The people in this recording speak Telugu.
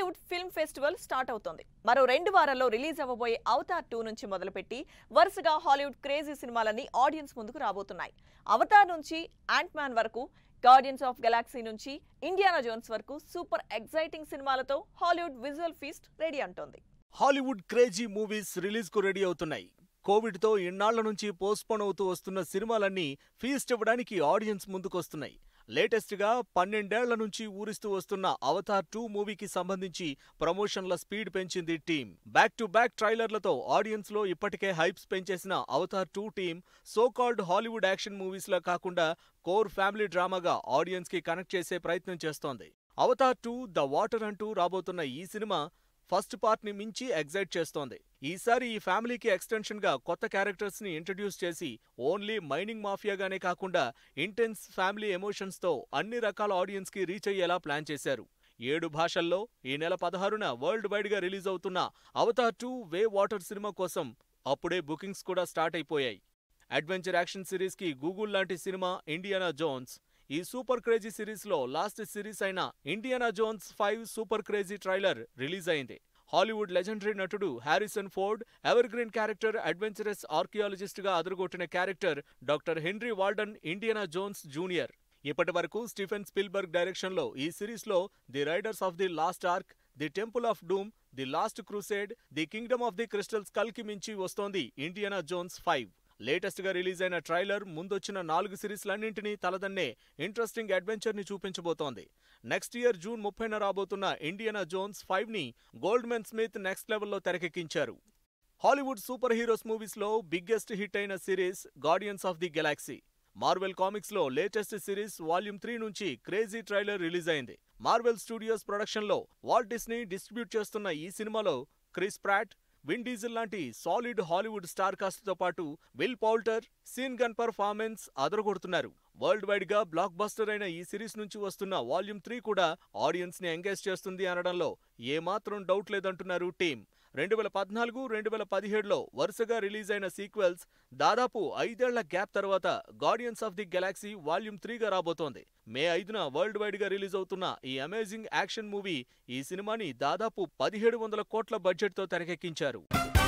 హాలీవుడ్ ఫిల్మ్ ఫెస్టివల్ స్టార్ట్ అవుతోంది మరో రెండు వారాల్లో రిలీజ్ అవ్వబోయే అవతార్ టూ నుంచి మొదలుపెట్టి వరుసగా హాలీవుడ్ క్రేజీ సినిమాలన్నీ ఆడియన్స్ ముందుకు రాబోతున్నాయి అవతార్ నుంచి యాంట్ మ్యాన్ వరకు గార్డియన్స్ ఆఫ్ గెలాక్సీ నుంచి ఇండియానా జోన్స్ వరకు సూపర్ ఎగ్జైటింగ్ సినిమాలతో హాలీవుడ్ విజువల్ ఫీస్ట్ రెడీ అంటోంది హాలీవుడ్ క్రేజీ మూవీస్ రిలీజ్ కు రెడీ అవుతున్నాయి కోవిడ్ తో ఇన్నాళ్ల నుంచి పోస్ట్పోన్ అవుతూ వస్తున్న సినిమాలన్నీ ఫీస్ట్ ఇవ్వడానికి ఆడియన్స్ ముందుకొస్తున్నాయి లేటెస్ట్ గా పన్నెండేళ్ల నుంచి ఊరిస్తూ వస్తున్న అవతార్ టూ మూవీకి సంబంధించి ప్రమోషన్ల స్పీడ్ పెంచింది టీం బ్యాక్ టు బ్యాక్ ట్రైలర్లతో ఆడియన్స్ లో ఇప్పటికే హైప్స్ పెంచేసిన Avatar two team so called Hollywood action movies లా కాకుండా కోర్ ఫ్యామిలీ డ్రామాగా ఆడియన్స్ కి కనెక్ట్ చేసే ప్రయత్నం చేస్తోంది అవతార్ టూ ద వాటర్ అంటూ రాబోతున్న ఈ సినిమా ఫస్ట్ పార్ట్ ని మించి ఎగ్జైట్ చేస్తోంది ఈసారి ఈ ఫ్యామిలీకి ఎక్స్టెన్షన్ గా కొత్త క్యారెక్టర్స్ ని ఇంట్రడ్యూస్ చేసి ఓన్లీ మైనింగ్ మాఫియాగానే కాకుండా ఇంటెన్స్ ఫ్యామిలీ ఎమోషన్స్ తో అన్ని రకాల ఆడియన్స్ కి రీచ్ అయ్యేలా ప్లాన్ చేశారు ఏడు భాషల్లో ఈ నెల పదహారున వరల్డ్ వైడ్ గా రిలీజ్ అవుతున్న అవతార్ టూ వే వాటర్ సినిమా కోసం అప్పుడే బుకింగ్స్ కూడా స్టార్ట్ అయిపోయాయి అడ్వెంచర్ యాక్షన్ సిరీస్ కి గూగుల్ లాంటి సినిమా ఇండియానా జోన్స్ ఈ సూపర్ క్రేజీ సిరీస్ లో లాస్ట్ సిరీస్ అయిన Indiana Jones five super crazy trailer release అయింది హాలీవుడ్ లెజెండరీ నటుడు Harrison Ford evergreen character adventurous archaeologist గా అదరగొట్టిన character doctor Henry Walton Indiana Jones junior ఇప్పటి వరకు స్టీఫెన్ స్పిల్బర్గ్ డైరెక్షన్ లో ఈ సిరీస్ లో the Raiders of the Lost Ark the Temple of Doom the Last Crusade the Kingdom of the Crystal Skull కి మించి వస్తోంది ఇండియానా జోన్స్ ఫైవ్ లేటెస్ట్ గా రిలీజ్ అయిన ట్రైలర్ ముందొచ్చిన నాలుగు సిరీస్లన్నింటినీ తలదన్నే ఇంట్రెస్టింగ్ అడ్వెంచర్ ని చూపించబోతోంది నెక్స్ట్ ఇయర్ జూన్ ముప్పైన రాబోతున్న ఇండియానా జోన్స్ ఫైవ్ ని గోల్డ్ మెన్ స్మిత్ నెక్స్ట్ లెవెల్లో తెరకెక్కించారు హాలీవుడ్ సూపర్ హీరోస్ మూవీస్ లో బిగ్గెస్ట్ హిట్ అయిన series Guardians of the Galaxy Marvel Comics లో లేటెస్ట్ సిరీస్ వాల్యూమ్ త్రీ నుంచి క్రేజీ ట్రైలర్ రిలీజ్ అయింది మార్వెల్ స్టూడియోస్ ప్రొడక్షన్ లో వాల్ట్ డిస్నీ డిస్ట్రిబ్యూట్ చేస్తున్న ఈ సినిమాలో క్రిస్ ప్రాట్ విన్ డీజిల్ లాంటి సాలిడ్ హాలీవుడ్ స్టార్ కాస్ట్ తో పాటు Will Poulter Sean Gunn performance అదరగొడుతున్నారు వరల్డ్ వైడ్ గా బ్లాక్ బస్టర్ అయిన ఈ సిరీస్ నుంచి వస్తున్న వాల్యూమ్ త్రీ కూడా ఆడియన్స్ ని ఎంగేజ్ చేస్తుంది అనడంలో ఏమాత్రం డౌట్ లేదంటున్నారు టీం రెండు వేల పద్నాలుగు రెండు వేల పదిహేడులో వరుసగా రిలీజ్ అయిన సీక్వెల్స్ దాదాపు ఐదేళ్ల గ్యాప్ తర్వాత Guardians of the Galaxy volume త్రీగా రాబోతోంది మే ఐదున వరల్డ్ వైడ్ గా రిలీజ్ అవుతున్న ఈ అమేజింగ్ యాక్షన్ మూవీ ఈ సినిమాని దాదాపు పదిహేడు వందల కోట్ల బడ్జెట్ తో తెరకెక్కించారు